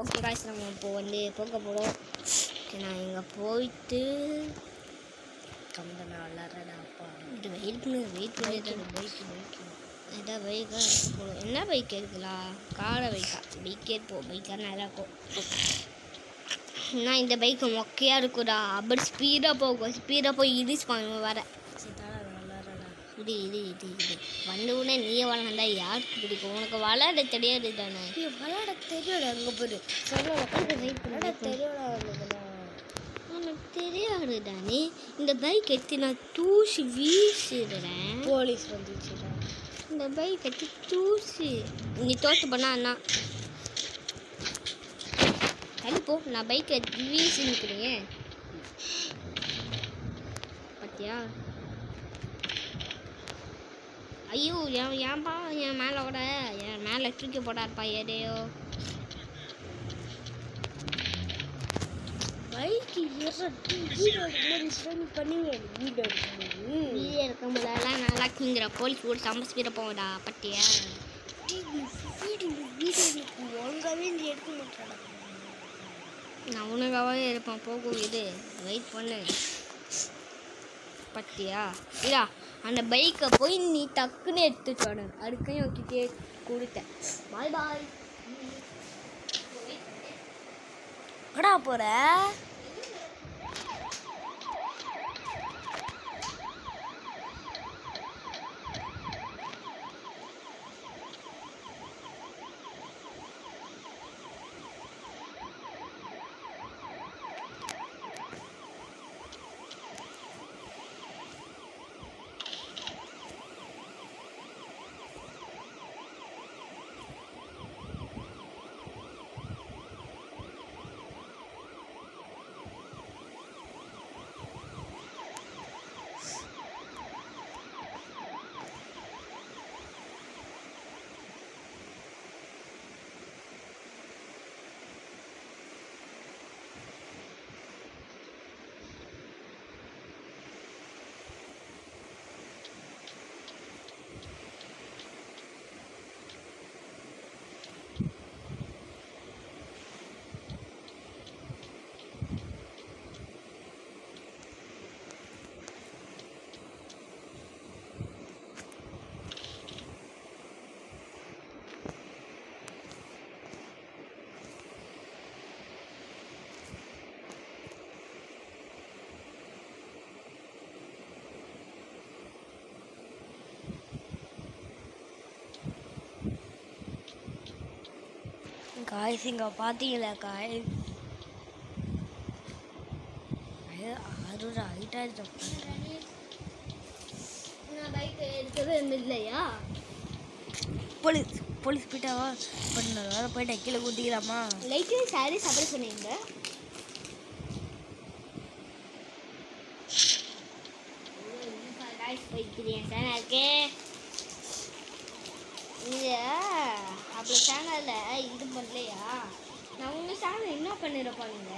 Okay guys நம்ம இப்போ வந்து போக போகிறோம் ஓகே நான் இங்கே போயிட்டு கம்பெனி விளாட்றடா அப்பா இது வெயிட் பண்ணு வெயிட் பண்ணிட்டு பைக்கு பைக்கு அதான் பைக்காக போகணும் என்ன பைக் இருக்குங்களா காரை பைக்கா பைக்கே போ பைக்காக நல்லா இருக்கும் நான் இந்த பைக்கு மொக்கையாக இருக்கும்டா அப்படி ஸ்பீடாக போகும் ஸ்பீடாக போய் இடிஸ் பண்ணுவேன் வர சீதாடா விளாட்றடா இது இது இது இது வந்த உடனே நீயே வளர்ந்தா யாருக்கு பிடிக்கும் உனக்கு வளர தெரியாது தானே விளாட தெரியும்டா அங்கே போயிடு சொல்ல விளாட தெரியும்டா உனக்குண்ணா உனக்கு தெரியாது தானே இந்த பைக் எடுத்து நான் தூசி வீசிடுறேன் போலீஸ் வந்துச்சுடா இந்த பைக் எடுத்து தூசி நீ தோத்து பண்ணா அண்ணா தள்ளி போ நான் பைக்கை வீசி நிற்கிறேன் பார்த்தியா ஐயோ ஏன் ஏன்பா என் மேலே விட என் மேலே தூக்கி போடாருப்பா ஏடையோ பைக்கு ஏறட்டு வீடியோ மாதிரி ஸ்பெண்ட் பண்ணுங்க வீடியோ எடுக்கும்போது வீடியோ எடுக்க முடியலாம் நல்லா கிங்கிற போலீஸ் கூட செம்ம ஸ்பீடாக போங்கடா பட்டியா வீடியோ வீடியோ ஒழுங்காகவே நீ எடுக்க மாட்டேடா நான் உனக்காகவே இருப்பேன் போகும் இது வெயிட் பண்ணு பத்தியா இதா அந்த பைக்கை போய் நீ டக்குன்னு எடுத்துட்டு வர அதுக்கையும் வச்சுட்டே கொடுத்தேன் பாய் பாய் எங்கடா போற காய்ஸ் இங்கே பார்த்தீங்களா காய் அறுபது ஹைட்டாக நான் பைக் எடுக்கவே இல்லையா போலீஸ் போலீஸ் போயிட்டாவா பண்ண வேற போயிட்டா கீழே ஊற்றிக்கலாமா லைட்டு சாரி சப்பரை சொன்னீங்க போய்க்கிறேன் சேனலுக்கு இந்த அப்போ சேனலில் இது பண்ணலையா நான் உங்கள் சேனல் என்ன பண்ணிருப்பாங்க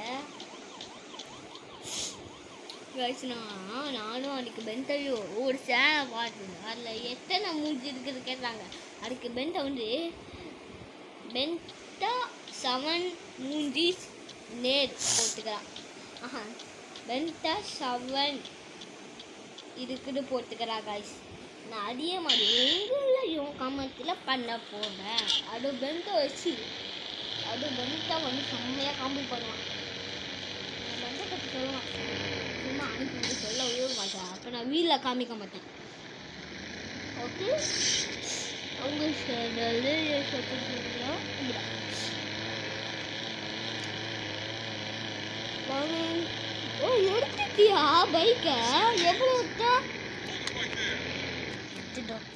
கழிச்சுனா நானும் அதுக்கு பென்டையோ ஒரு சேனல் பார்த்தேன் அதில் எத்தனை மூஞ்சி இருக்குது கேட்டாங்க அதுக்கு பென்ட்டை வந்து பென்டா செவன் மூஞ்சிஸ் நேர் போட்டுக்கிறான் ஆஹா பென்டா செவன் இருக்குன்னு போட்டுக்கிறா காய்ஸ் நான் அதே மாதிரி உங்களையும் கமெண்ட்டில் பண்ண போகிறேன் அது பென்ட்டை வச்சு அது பென்ட்டை வந்து செம்மையாக காமெடி பண்ணுவான் நான் பென்ட்டை பற்றி சொல்லுவான் சும்மா அனுப்பி விட்டு சொல்ல விட மாட்டேன் அப்போ நான் வீட்டில் காமிக்க மாட்டேன் ஓகே அவங்க சேனல் ஓ எடுத்துட்டியா பைக்கை எவ்வளோ விட்டா எடுத்துட்டோம்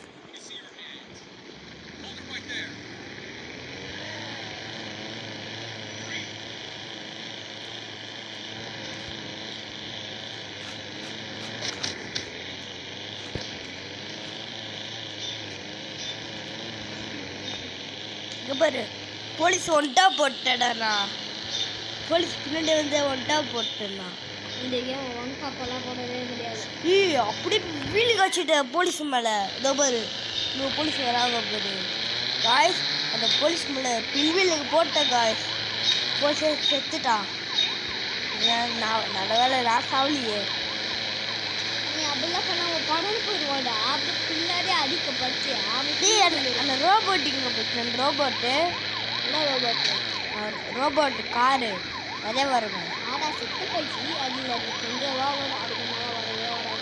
இங்க பாரு போலீஸ் ஒன்ட்டா போட்டடா நான் போலீஸ் பின்னாடி வந்து ஒன்ட்டா போட்டேன்னா இந்த கேம் ஒன் கப்பெல்லாம் போடவே முடியாது ஏய் அப்படி வீலு காய்ச்சிட்ட போலீஸ் மேலே இதோ பாரு இன்னும் போலீஸ் வராங்க பாரு காய்ஸ் அந்த போலீஸ் மேலே பின்வீலுக்கு போட்ட காய்ஸ் போய் செ- செத்துட்டான் நான் நான் நல்ல வேலை நான் சாவலியே நீ அப்படிலாம் பண்ண அவன் படம் போயிடுவாடா அப்படி பின்னாடி அடிக்க பச்சியா டேய் அந்த அந்த ரோபோட் இங்கே போச்சு அந்த ரோபோட்டு என்ன ரோபோட் ரோபோட் காரு அதே வருங்க ஆடா செத்து போயிடுச்சு அதில் அது கொஞ்சம் வா வரும் அதுக்கு மேலே வரவே வராது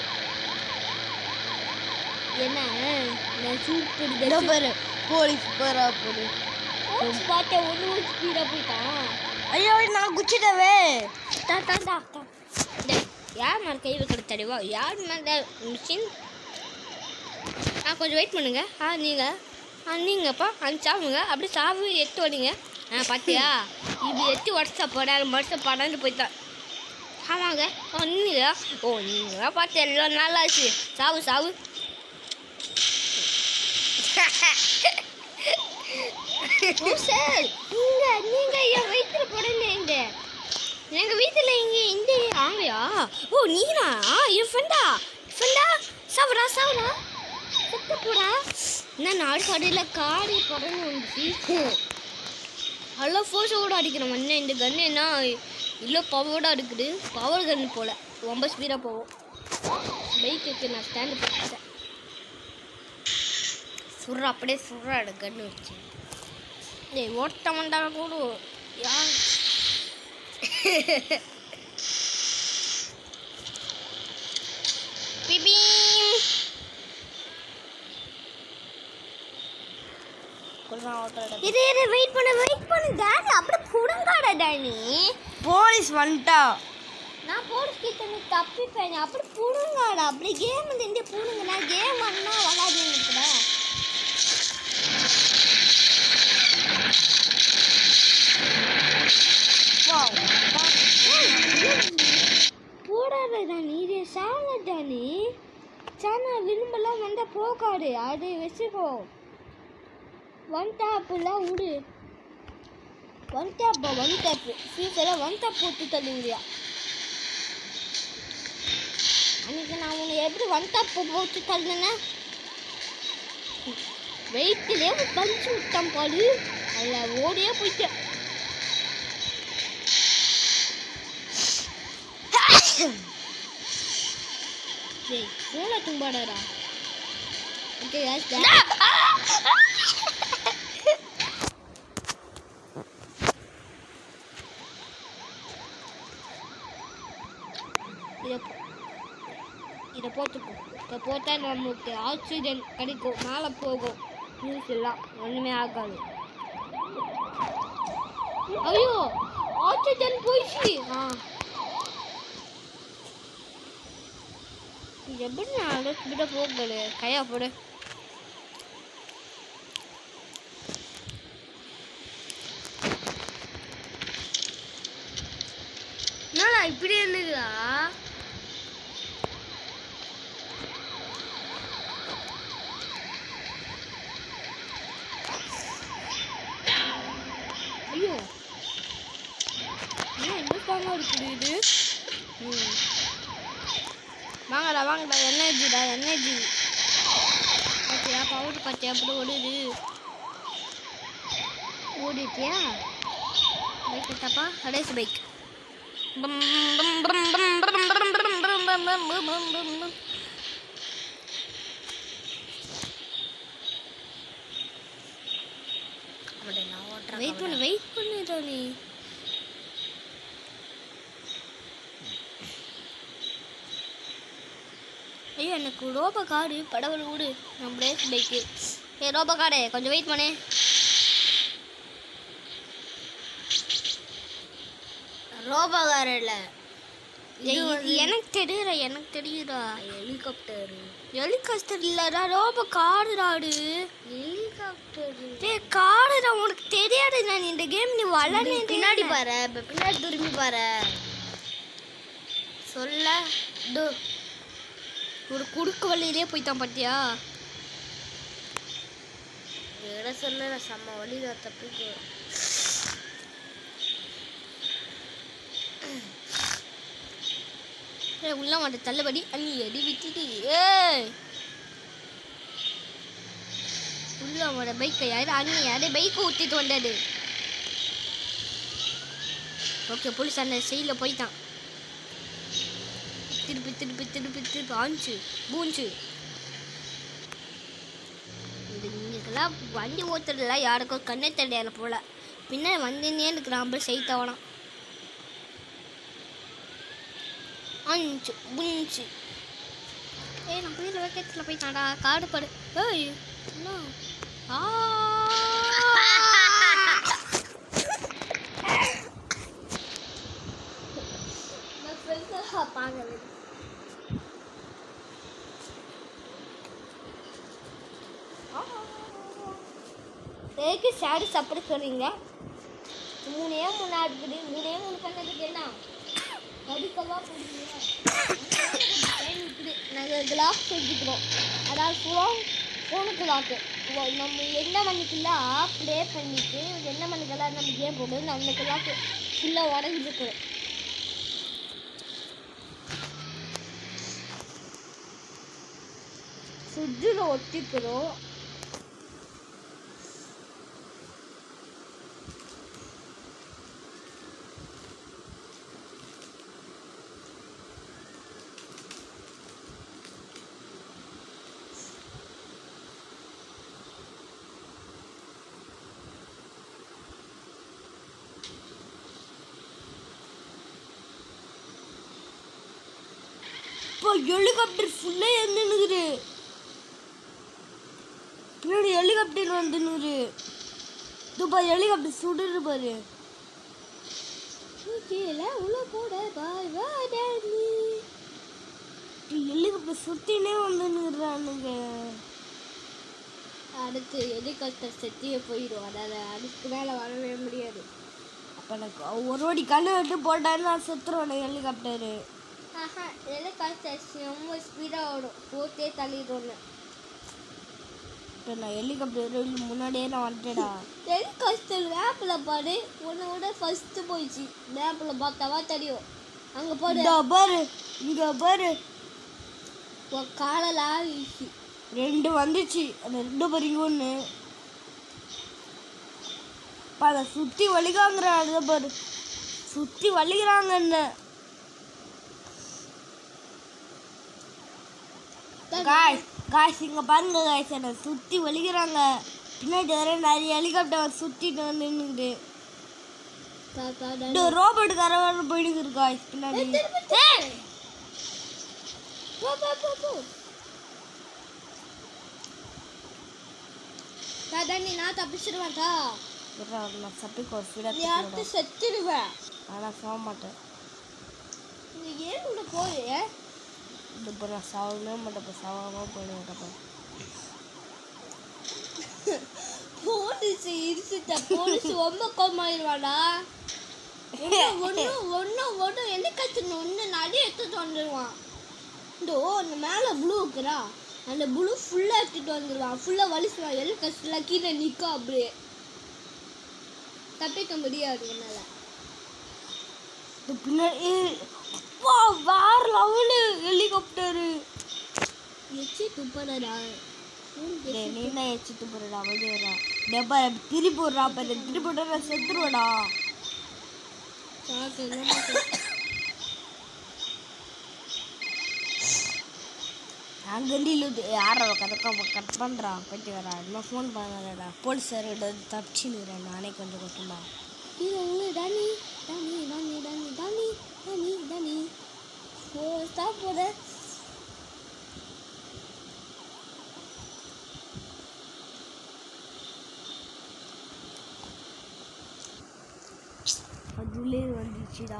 என்ன நான் சூப்பர் இதோ பாரு போலீஸ் போறா போலீஸ் கோச் பார்த்தேன் ஒன்று ஒரு ஸ்பீடாக போயிட்டான் ஐயோ நான் குச்சிட்டவே டா டா டா டா டேய், யார் மேலே கை வைக்கிற தெரியுமா யார் மேலே மிஷின் ஆ கொஞ்சம் வெயிட் பண்ணுங்க ஆ நீங்கள் ஆ நீங்கப்பா அந்த சாவுங்க அப்படி சாவு எட்டு வடிங்க ஆ பார்த்தியா இது எட்டு வருஷம் போடாது வருஷம் படாண்டு போயிட்டான் ஆமாங்க ஓ நீங்களா ஓ நீங்களா பார்த்து எல்லாம் நல்லா ஆச்சு சாவு சாவு சார் நீங்க நீங்க என் வயிற்றுல போடல எங்க எங்க வீட்டுல இங்க இந்த ஆமையா ஓ நீனா ஆ என் ஃப்ரெண்டா ஃப்ரெண்டா சாவுடா சாவுடா செத்து போடா என்ன நாடு கடையில் காடி படம்னு வந்துச்சு நல்லா ஃபோர்ஸோட அடிக்கிறோம் என்ன இந்த கன்று என்ன இவ்வளோ பவரோட இருக்குது பவர் கன்று போல ரொம்ப ஸ்பீடாக போகும் பைக்குக்கு நான் ஸ்டாண்டு போட்டேன் சுடுற அப்படியே சுடுற கன்று வச்சு டேய் ஓட்ட வந்தா கூட யார் பிபீம் இது இது வெயிட் பண்ணு வெயிட் பண்ணு டேனி அப்படியே புடுங்காடா டேனி போலீஸ் வந்துட்டா நான் போலீஸ் கிட்ட நீ தப்பிப்பேன் அப்படி புடுங்காடா அப்படி கேம் வந்து இந்த புடுங்க நான் கேம் வரனா விளாடுங்க கூட போடாத டேனி இது சாங்க டேனி சாணா விரும்பலாம் வந்தால் போகாது அது வச்சுக்கோ ஒன் டேப்புலாம் விடு ஒன் டேப்பா ஒன் டேப்பு ஃபியூச்சரில் ஒன் டேப் போட்டு தள்ளுங்கயா அன்னைக்கு நான் உன்னை எப்படி ஒன் டேப் போட்டு தள்ளினேன் வெயிட்லேயே பஞ்சு விட்டான் பாடு அதில் ஓடியே போயிட்டேன் டேய் ஃபோனை தும்பாடா ஓகே guys, that- இதை போ- இதை போட்டுக்கோ இதை போட்டால் நமக்கு ஆக்சிஜன் கிடைக்கும் மேலே போகும் நியூஸ் எல்லாம் ஒன்றுமே ஆகாது ஐயோ ஆக்சிஜன் போயிடுச்சு ஆ இது எப்படி நான் அவ்வளோ ஸ்பீடாக போகல கையா போடு என்னடா இப்படி என்னதுடா ஐயோ ஏன் இந்த பாங்க இருக்குது இது ம் வாங்கடா வாங்கடா எனர்ஜிடா எனர்ஜி பார்த்தியா பவுடர் பார்த்தியா அப்படி ஓடுது ஓடிட்டியா பைக் எடுத்தாப்பா கடைசி பைக் வெயிட் பண்ணு வெயிட் பண்ணுடா நீ ஐயோ எனக்கு ரோபோ காரு படவல் விடு நான் பிரேக் பைக்கு ஏ ரோபோ காரு கொஞ்சம் வெயிட் பண்ணு ரோபோகார் இல்ல ஏய், இது எனக்கு தெரியுறா எனக்கு தெரியுறா ஹெலிகாப்டர் ஹெலிகாப்டர் இல்லடா ரோபோ காருடாடு ஹெலிகாப்டர் டேய் காருடா உனக்கு தெரியாது நான் இந்த கேம் நீ வளர்ந்து பின்னாடி பாரு இப்ப பின்னாடி திரும்பி பாரு சொல்ல டு ஒரு குறுக்கு வழியிலே போய்ட்டான் பாத்தியா இட சொல்ல செம்ம வழி தான் தப்பிக்கு ஏய் உள்ள மாட்ட தள்ளுபடி அள்ளி அடி விட்டுட்டு ஏய் உள்ள மாட பைக்கை யாரு அண்ணி யாரு பைக் ஊத்திட்டு வந்தது ஓகே போலீஸ் அந்த சைடில் போயிட்டான் திருப்பி திருப்பி திருப்பி திருப்பி ஆஞ்சு பூஞ்சு இது இங்கெல்லாம் வண்டி ஓட்டுறதுல யாருக்கும் கண்ணே தெரியாது போல பின்ன வந்துன்னே இருக்கிறான் அப்படி செய்தவனாம் அஞ்சு புஞ்சு ஏய் நம்ம வீட்டில் வைக்கத்தில் போயிட்டான்டா காடு படு ஏய் என்ன ஆ நான் ஃப்ரெண்ட்ஸாக பார்க்கல எதுக்கு சாரி சாப்பிட சொல்கிறீங்க மூணே மூணு இருக்குது மூணே மூணு பண்ணதுக்கு என்ன அதுக்கெல்லாம் போடுவீங்க இருக்குது நாங்கள் கிளாஸ் செஞ்சுக்கிறோம் அதாவது ஃபோன் ஃபோனுக்கு லாக்கு நம்ம என்ன மணிக்கெல்லாம் ப்ளே பண்ணிட்டு என்ன மணிக்கெல்லாம் நம்ம கேம் போடுறது அந்த கிளாக்கு ஃபுல்லாக உடஞ்சிருக்கிறோம் ஃப்ரிட்ஜில் ஒட்டிக்கிறோம் இப்போ ஹெலிகாப்டர் ஃபுல்லாக இருந்துனுக்குது பின்னாடி ஹெலிகாப்டர் வந்துனுக்குது இதுப்பா ஹெலிகாப்டர் சுடுது பாரு கீழே உள்ள போட பாய் பாய் டேடி ஹெலிகாப்டர் சுத்தினே வந்துனுக்குறானுங்க அடுத்து ஹெலிகாப்டர் செத்தியே போயிடும் அதாவது அதுக்கு மேலே வரவே முடியாது அப்போ எனக்கு ஒரு வாடி கண்ணு விட்டு போட்டான்னு நான் செத்துருவேன் ஹெலிகாப்டரு ஆஹா ஹெலிகாப்டர் ரொம்ப ஸ்பீடாக ஓடும் போத்தே தள்ளிடும்னு இப்போ நான் ஹெலிகாப்டர் முன்னாடியே நான் வந்துட்டேடா ஹெலிகாப்டர் மேப்பில் பாரு உன்னை விட ஃபஸ்ட்டு போயிடுச்சு மேப்பில் பார்த்தாவா தெரியும் அங்கே போடு இந்த பாரு இங்க பாரு உன் காலெல்லாம் ஆகிடுச்சு ரெண்டு வந்துச்சு அந்த ரெண்டு பேர் இங்க ஒன்று அதை சுற்றி வலிக்காங்கிறாங்க பாரு சுற்றி வலிக்கிறாங்க என்ன காய்ஸ் காய்ஸ் இங்கே பாருங்க காய்ஸ் என்னை சுற்றி வலிக்கிறாங்க பின்னாடி வர நிறைய ஹெலிகாப்டர் சுற்றிட்டு வந்து நின்றுக்குது தாத்தா இந்த ரோபோட் கரவான போயிடுக்குது காய்ஸ் பின்னாடி ஏய்! போ போ போ போ தாத்தா நீ நான் தப்பிச்சிடுவேன் தா இருடா, நான் சப்பிக்கு ஒரு நீ அடுத்து ஸ்பீடாக செத்துடுவேன் ஆனால் சாக மாட்டேன் நீ ஏன் உள்ள போய் இந்த இப்போ நான் சாகவே மாட்டேன் இப்போ சாகாமல் போயிடுவேன் போலீஸ் இருந்துட்ட போலீஸ் ரொம்ப கோமாயிருவாடா ஒன்று ஒன்று ஒன்று என்ன கற்றுன்னு ஒன்று நிறைய எடுத்துட்டு வந்துடுவான் இதோ அந்த மேலே ப்ளூ இருக்குறா அந்த ப்ளூ ஃபுல்லாக எடுத்துட்டு வந்துடுவான் ஃபுல்லாக வலிச்சுவான் எல்லாம் கஷ்டம் கீழே நிற்கும் அப்படியே தப்பிக்க முடியாது என்னால் இந்த பின்னாடி வா வேற லெவலு ஹெலிகாப்டரு எச்சி துப்படா டேய் நீ தான் எச்சிட்டு போறடா வெளியேறா டப்பா திருப்பி விட்றா அப்போ திருப்பி விட்டா நான் செத்துருவேடா அங்கேருந்து இழுது யாரை கரெக்டாக கட் பண்ணுறா போயிட்டு வரா இன்னும் ஃபோன் பண்ணலடா போலீஸார்கிட்ட தப்பிச்சுன்னுறேன் நானே கொஞ்சம் கொஞ்சமா இது உங்க Danny Danny Danny Danny Danny Danny Danny ஓ ஸ்டாப் போட அதுலேயே வந்துச்சுடா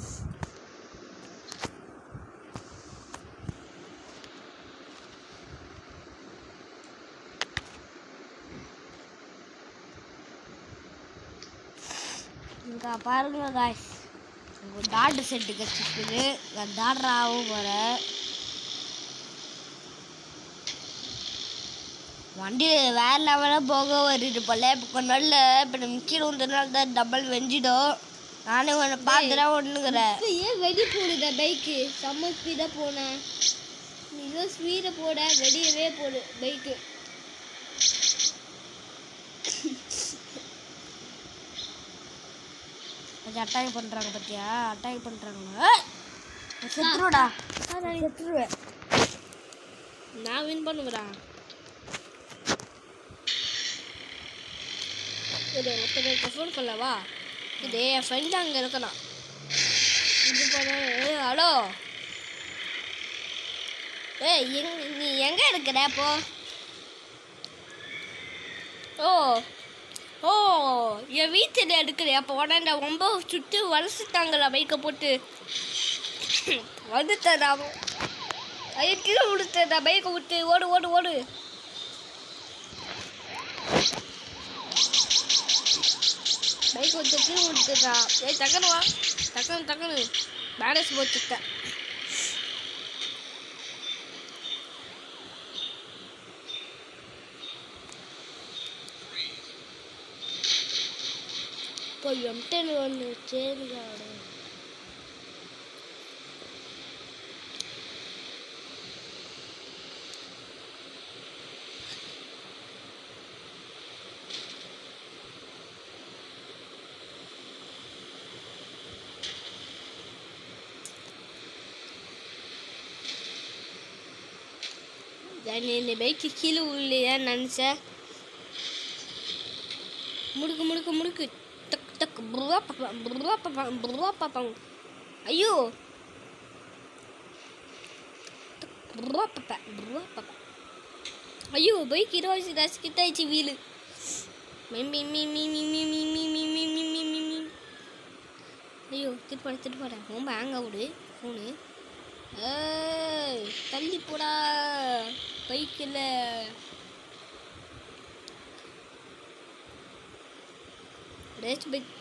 இங்க பாருங்க காய்ஸ் உங்க டாட்டு செட்டு கட்டிருக்குது நான் டாட்ராவும் போகிறேன் வண்டி வேற லெவலாக போக வருது போல இப்போ கொஞ்ச நாள்ல இப்போ நம்ம கீழே வந்ததுனால தான் டபுள் வெஞ்சிடும் நானே ஒன்று பார்த்துதான் ஒன்றுங்கிறேன் இப்போ ஏன் வெடி போடுத பைக்கு செம்ம ஸ்பீடாக போனேன் நீ இன்னும் ஸ்பீடை போட வெடியவே போடு பைக்கு கொஞ்சம் அட்டாக் பண்ணுறாங்க பார்த்தியா அட்டாக் பண்ணுறாங்க செத்துருடா செத்துருவேன் நான் வின் பண்ணுவேன் இது ஒருத்தருக்கு ஃபோன் பண்ணவா இது என் ஃப்ரெண்டு அங்கே இருக்கணும் இது பண்ண ஏய், ஹலோ ஏய் எங் நீ எங்கே இருக்கிற இப்போ ஓ ஓ என் வீட்டில் எடுக்கிறேன் அப்போ உடனே ரொம்ப சுற்றி வளர்த்துட்டாங்களா பைக்கை போட்டு வந்துட்டா ஐயோ கீழே விடுத்தா பைக்கை விட்டு ஓடு ஓடு ஓடு பைக் விட்டு கீழே விட்டுட்டா ஏய் டக்குனு வா டக்குனு டக்குனு பேலன்ஸ் போட்டுட்டேன் இப்போ எம்டன் ஒன்று சேருகாடு நான் இந்த பைக்கு கீழே உள்ளேன்னு நினச்சேன் முடுக்கு முடுக்கு முடுக்கு டக் டக் புருவா பாப்பா புருவா பாப்பா புருவா பாப்பாங்க ஐயோ டக், புருவா பாப்பா புருவா பாப்பா ஐயோ பைக் இருபது ராசி கிட்ட ஆயிடுச்சு வீலு மீ மீ மீ மீ மீ மீ மீ மீ மீ மீ மீ மீ மீ மீ ஐயோ திருப்பாட திருப்பாட ரொம்ப ஹேங் ஆகுது ஃபோனு ஏய் தள்ளி போடா பைக்கில் ரேஸ் பைக்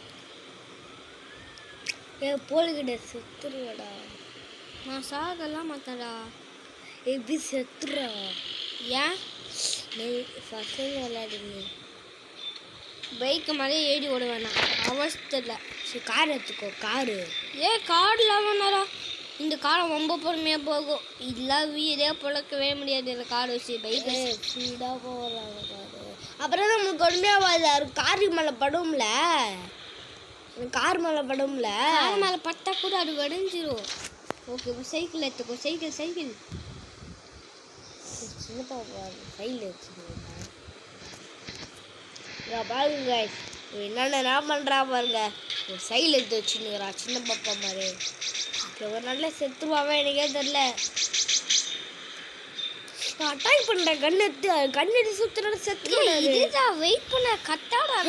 ஏ போலிக்கிட்ட செத்துருவடா நான் சாகலாம் மாட்டேன்டா எப்படி செத்துறா ஏன் நீ பசங்க விளையாடுங்க பைக்கு மேலே ஏறி ஓட வேணாம் அவசத்தில் சரி கார் எடுத்துக்கோ காரு ஏ கார்டில் வேணாரா இந்த காரை ரொம்ப பொறுமையாக போகும் இல்லை வீடே பிழக்கவே முடியாது இந்த கார் வச்சு பைக் ஏ ஸ்பீடாக போகிறாங்க காரு அப்புறம் நம்மளுக்கு ஒன்றுமே கார் மேலே படும்ல கார் மேலே படும்ல கார் மேலே பட்டா கூட அது வடிஞ்சிரும் ஓகே சைக்கிள் எடுத்துக்கோ சைக்கிள் சைக்கிள் சின்ன பாப்பா சைடில் வச்சுருக்கேன் பாருங்க guys. இவன் என்னென்ன என்ன பண்ணுறா பாருங்க ஒரு சைடில் எடுத்து வச்சுன்னுக்கிறா சின்ன பாப்பா மாதிரி இவன் ஒரு நல்ல செத்துருவாவே எனக்கே தெரில நான் அட்டாக் பண்ணுறேன் கண் எடுத்து கண் எடுத்து சுற்றுறது செத்துருவாரு இதுதான் வெயிட் பண்ண கத்தாடா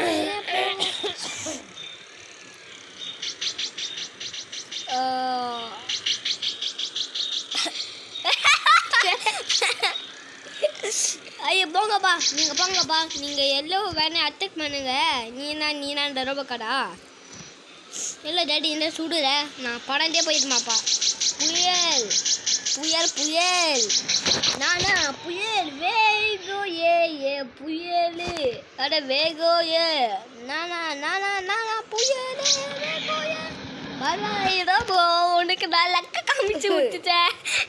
ஐயோ போங்கப்பா நீங்க போங்கப்பா நீங்க எல்லோ வேணே அட்டாக் பண்ணுங்க நீனா நீனா இந்த ரோபக்கடா இல்லை டேடி இந்த சுடுற நான் படந்தே போயிடுமாப்பா புயல் புயல் புயல் நானா புயல் வேகோ ஏ ஏ புயல் அட வேகோ ஏ நானா நானா நானா புயல் வேகோ ஏ பரவாயில்லை போ உனக்கு நான் லக்க காமிச்சு விட்டுட்டேன்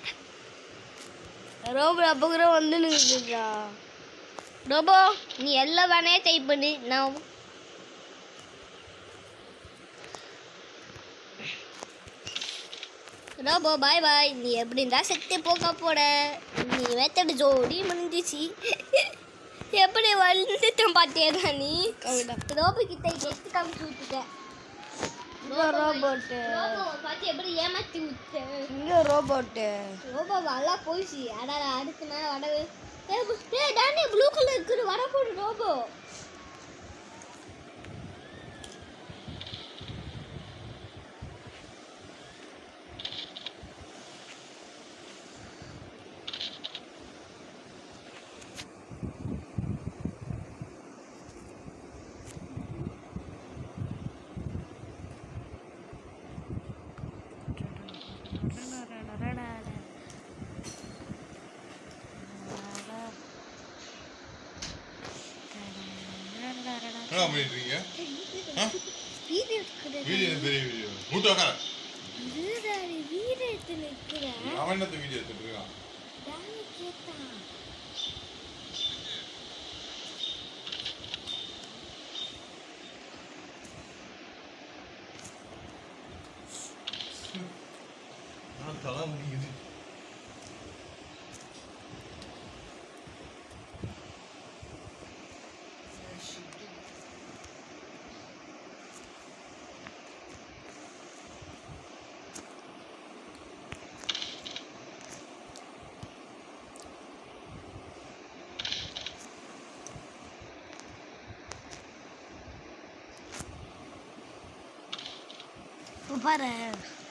ரோபோ அப்போ கூட வந்து நிற்கிறா ரோபோ நீ எல்லாம் வேணே டைப் பண்ணு நான் ரோபோ பாய் பாய் நீ எப்படி இருந்தா செத்து போக போட நீ வேத்தட ஜோடி முடிஞ்சிச்சு எப்படி வந்துட்டேன் பாத்தியா நீ ரோபோ கிட்ட கெத்து காமிச்சு விட்டுட்டேன் ரோபோட்டு ரோபோ பார்த்து எப்படி ஏமாத்தி விட்டேன் இங்கே ரோபோட்டு ரோபோ நல்லா போயிடுச்சு அடா அடுத்து மேலே வடவு ஏ டானி ப்ளூ கலர் இருக்குது வர போடு ரோபோ என்ன பண்ணிட்டு இருக்கீங்க வீடு இருக்குது வீடியோ பெரிய வீடியோ மூட்டு உக்கார வீடாடி வீடு எடுத்து நிற்கிறேன் அவன் என்னத்த வீடியோ எடுத்துட்டு இருக்கான் டானி கேட்டான் தலை வலிக்குது இப்போ பாரு